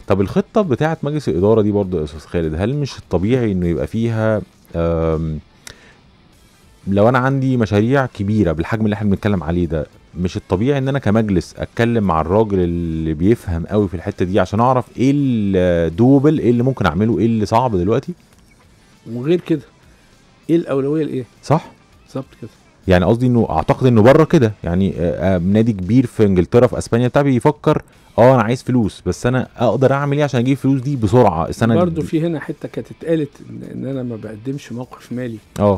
طب الخطه بتاعه مجلس الاداره دي برضو يا استاذ خالد هل مش الطبيعي انه يبقى فيها آم، لو انا عندي مشاريع كبيره بالحجم اللي احنا بنتكلم عليه ده مش الطبيعي ان انا كمجلس اتكلم مع الراجل اللي بيفهم قوي في الحته دي عشان اعرف ايه الدوبل ايه اللي ممكن اعمله ايه اللي صعب دلوقتي وغير كده ايه الاولويه لايه صح بالظبط كده يعني قصدي انه اعتقد انه بره كده يعني آه، آه، نادي كبير في انجلترا في اسبانيا بتاع بيفكر اه انا عايز فلوس بس انا اقدر اعمل ايه عشان اجيب فلوس دي بسرعه السنه برضه في هنا حته كانت اتقالت ان, إن انا ما بقدمش موقف مالي اه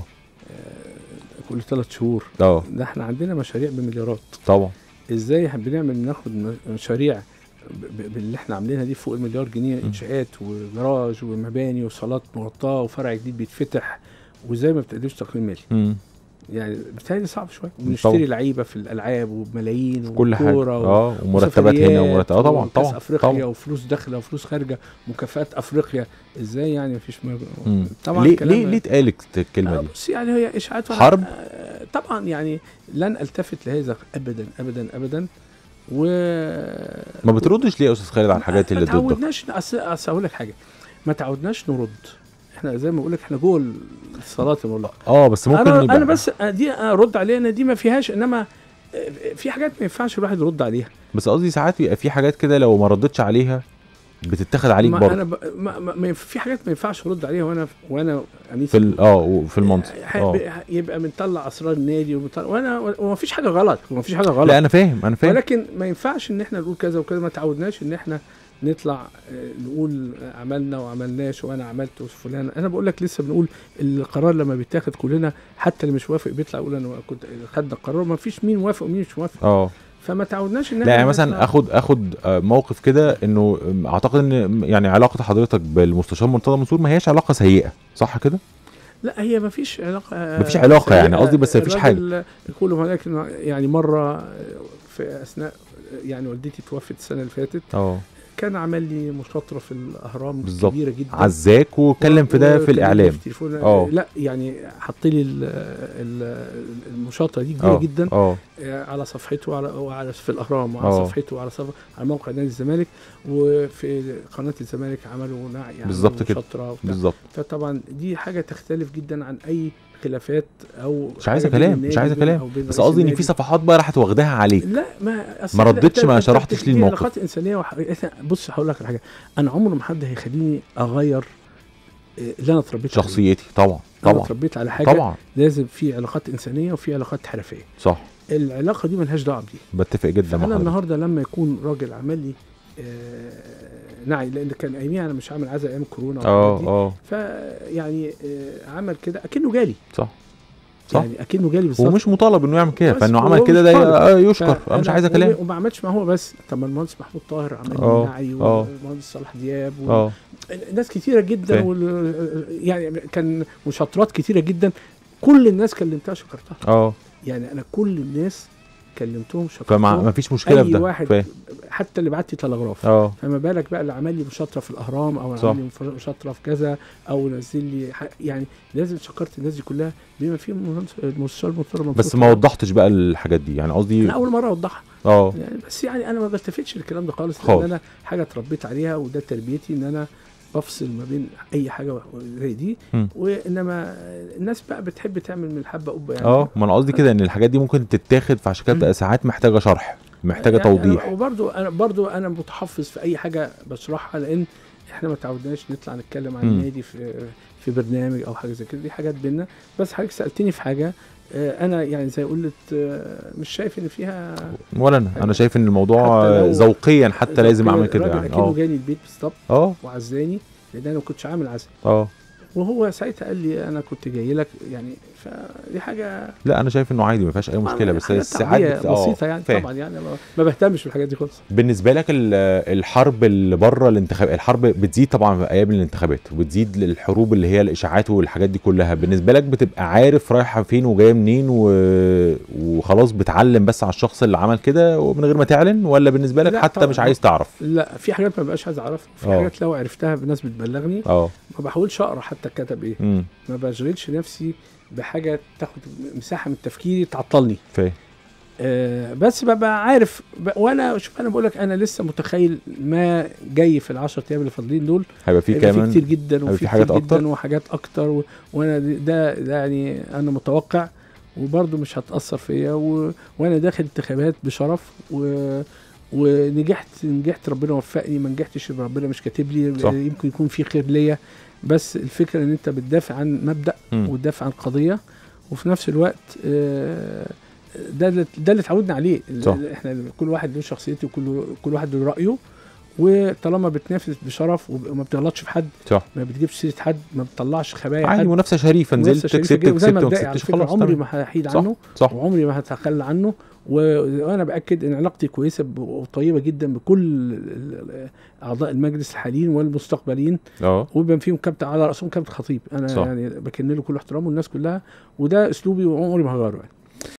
كل ثلاث شهور اه ده احنا عندنا مشاريع بمليارات طبعا ازاي إحنا بنعمل ناخد م- مشاريع ب- ب- باللي احنا عاملينها دي فوق المليار جنيه م. انشاءات وجراج ومباني وصالات مغطاه وفرع جديد بيتفتح وازاي ما بتقدمش تقييم مالي مم. يعني بتهيألي صعب شويه طبعا. ونشتري لعيبه في الالعاب وبملايين كل حاجه وكورة و- اه ومرتبات هنا وسفريات ومرتبات اه طبعا وكأس طبعا افريقيا طبعا وفلوس داخله وفلوس خارجه مكافآت افريقيا ازاي يعني مفيش م... مم. طبعا ليه كلام- ليه ليه اتقالت الكلمه آه، دي بص يعني هي اشاعات وأنا- حرب؟ آه، طبعا يعني لن التفت لهذا ابدا ابدا ابدا و ما بتردش ليه يا استاذ خالد على الحاجات اللي ما ضدك تعودناش اصل أصل هقول لك حاجه ما تعودناش نرد احنا زي ما بقول لك احنا جوه الصلاه بقول لك اه بس ممكن انا يبقى انا بس دي ارد عليها ان دي ما فيهاش انما آه، في حاجات ما ينفعش الواحد يرد عليها بس قصدي ساعات بيبقى في حاجات كده لو ما ردتش عليها بتتاخد عليك ما برضه انا ب... ما... ما... ما ينف- في حاجات ما ينفعش ارد عليها وانا وانا انيس في ال- اه وفي المنطق ح- اه ب- يبقى بنطلع اسرار النادي وبنطلع وانا وما فيش حاجه غلط وما فيش حاجه غلط لا انا فاهم انا فاهم ولكن ما ينفعش ان احنا نقول كذا وكذا ما تعودناش ان احنا نطلع آه، نقول آه، عملنا وعملناش وانا عملت وفلان انا بقول لك لسه بنقول القرار لما بيتاخد كلنا حتى اللي مش وافق بيطلع يقول انا كنت خدنا القرار ما فيش مين وافق ومين مش موافق اه فما تعودناش ان لا احنا يعني نطلع- مثلا اخد اخد آه، موقف كده انه آم، اعتقد ان يعني علاقه حضرتك بالمستشار مرتضى منصور ما هياش علاقه سيئه صح كده لا هي ما فيش علاقه مفيش علاقة يعني، سيئة. قصدي بس مفيش حاجة. الراجل يقول هناك إنه يعني مره في اثناء يعني والدتي توفت السنه اللي فاتت اه كان عمل لي مشاطره في الاهرام بالظبط. كبيره جدا عزاك واتكلم في ده في وكلمني الاعلام في التليفون اه. لا يعني حط لي ال- ال- المشاطره دي كبيره اه جدا اه آه، على صفحته وعلى, وعلى في الاهرام وعلى اه. صفحته وعلى صف على موقع نادي الزمالك وفي قناه الزمالك عملوا نع يعني بالظبط كده. مشاطرة وبتاع. بالظبط فطبعا دي حاجه تختلف جدا عن اي خلافات او مش عايزه حاجة بين كلام مش النادي عايزه وبين- كلام أو بين بس رئيس قصدي ان النادي. في صفحات بقى راحت واخداها عليك لا ما أصل ما ده- ردتش، ده- ما ده- شرحتش دي ليه الموقف. علاقات انسانيه وح... بص هقول لك على حاجه انا عمر ما حد هيخليني اغير آه، اللي انا اتربيت عليه. شخصيتي طبعا انا طبعا اتربيت على حاجه طبعا لازم في علاقات انسانيه وفي علاقات حرفيه صح العلاقه دي ملهاش دعوه بدي بتفق جدا مع فانا حضرتك النهارده لما يكون راجل عمل لي آه نعي لان كان اياميها انا مش عامل عزا ايام كورونا اه والحاجات دي. اه فيعني آه عمل كده اكنه جالي صح صح يعني اكنه جالي بالظبط ومش مطالب انه يعمل كده بس فانه هو عمل مش كده ده طالب. آه، يشكر ف- انا مش أنا- عايزه كلام وما عملش ما هو بس طب ما المهندس محمود طاهر عمل اه، لي نعي اه. والمهندس صلاح دياب و... اه ناس كتيره جدا فاهم. وال... يعني كان مشاطرات كتيره جدا كل الناس كلمتها شكرتها اه يعني انا كل الناس كلمتهم فما شكرتهم ما فيش مشكله في اي ده واحد فاهم. حتى اللي بعت لي تلغراف اه فما بالك بقى اللي عمل لي مشاطره في الاهرام او صح. عمل لي مف- مشاطره في كذا او نزل لي ح... يعني لازم شكرت الناس دي كلها بما فيهم المهندس- المستشار مرتضى منصور بس ما وضحتش بقى الحاجات دي يعني قصدي انا اول مره اوضحها اه يعني بس يعني انا ما بلتفتش للكلام ده خالص خالص. لان انا حاجه اتربيت عليها وده تربيتي ان انا بفصل ما بين اي حاجه زي دي مم. وانما الناس بقى بتحب تعمل من الحبه قبه يعني اه ما انا قصدي كده ان الحاجات دي ممكن تتاخد فعشان كده بتبقى ساعات محتاجه شرح محتاجه يعني توضيح أنا وبرضو انا برضو انا متحفظ في اي حاجه بشرحها لان احنا ما تعودناش نطلع نتكلم عن مم. النادي في في برنامج او حاجه زي كده دي حاجات بينا بس حضرتك سالتني في حاجه آه، انا يعني زي قلت آه، مش شايف ان فيها ولا انا انا شايف ان الموضوع حتى لو- ذوقيا حتى لازم اعمل كده الراجل يعني اكنه اه جاني البيت بالظبط اه وعزاني لان انا ما كنتش عامل عزا اه وهو ساعتها قال لي انا كنت جاي لك يعني فدي حاجه لا انا شايف انه عادي ما فيهاش اي مشكله بس حاجات ساعات تعبية بت- آه، بسيطه يعني فاهم. طبعا يعني ما- ما بهتمش بالحاجات دي خالص بالنسبه لك ال- الحرب اللي بره الانتخاب الحرب بتزيد طبعا في ايام الانتخابات وبتزيد الحروب اللي هي الاشاعات والحاجات دي كلها بالنسبه لك بتبقى عارف رايحه فين وجايه منين و... وخلاص بتعلم بس على الشخص اللي عمل كده ومن غير ما تعلن ولا بالنسبه لك لا حتى طبعاً. مش عايز تعرف لا في حاجات ما بقاش عايز اعرفها في آه. حاجات لو عرفتها الناس بتبلغني اه ما بحاولش اقرا حتى كتب ايه امم ما بشغلش نفسي بحاجه تاخد مساحه من تفكيري تعطلني فاهم آه بس ببقى عارف ب... وانا شوف انا بقول لك انا لسه متخيل ما جاي في العشر ايام اللي فاضلين دول هيبقى في هيبقى في كمان كتير جدا هيبقى وفي في حاجات كتير أكتر؟ جدا وحاجات اكتر و... وانا دي- ده, ده يعني انا متوقع وبرضه مش هتاثر فيا و... وانا داخل انتخابات بشرف و... ونجحت نجحت ربنا وفقني ما نجحتش يبقى ربنا مش كاتب لي صح. يمكن يكون في خير ليا بس الفكره ان انت بتدافع عن مبدا مم. وتدافع عن قضيه وفي نفس الوقت آه، ده اللي ده اللي اتعودنا عليه صح. ال- احنا كل واحد له شخصيته وكل كل واحد له رايه وطالما بتنافس بشرف وما بتغلطش في حد صح ما بتجيبش سيره حد ما بتطلعش خبايا عادي حد منافسه شريفه منافسة نزلت شريفة كسبت جدا، وزي كسبت ما ما مبدئي على كسبتش فكرة خلاص عمري تمام. ما هحيد صح عنه صح وعمري ما هتخلى عنه و- وانا باكد ان علاقتي كويسه ب- وطيبه جدا بكل ال- ال- اعضاء المجلس الحاليين والمستقبلين اه وبما فيهم كابتن على راسهم كابتن خطيب انا صح. يعني بكن له كل احترام والناس كلها وده اسلوبي وعمري ما هغيره يعني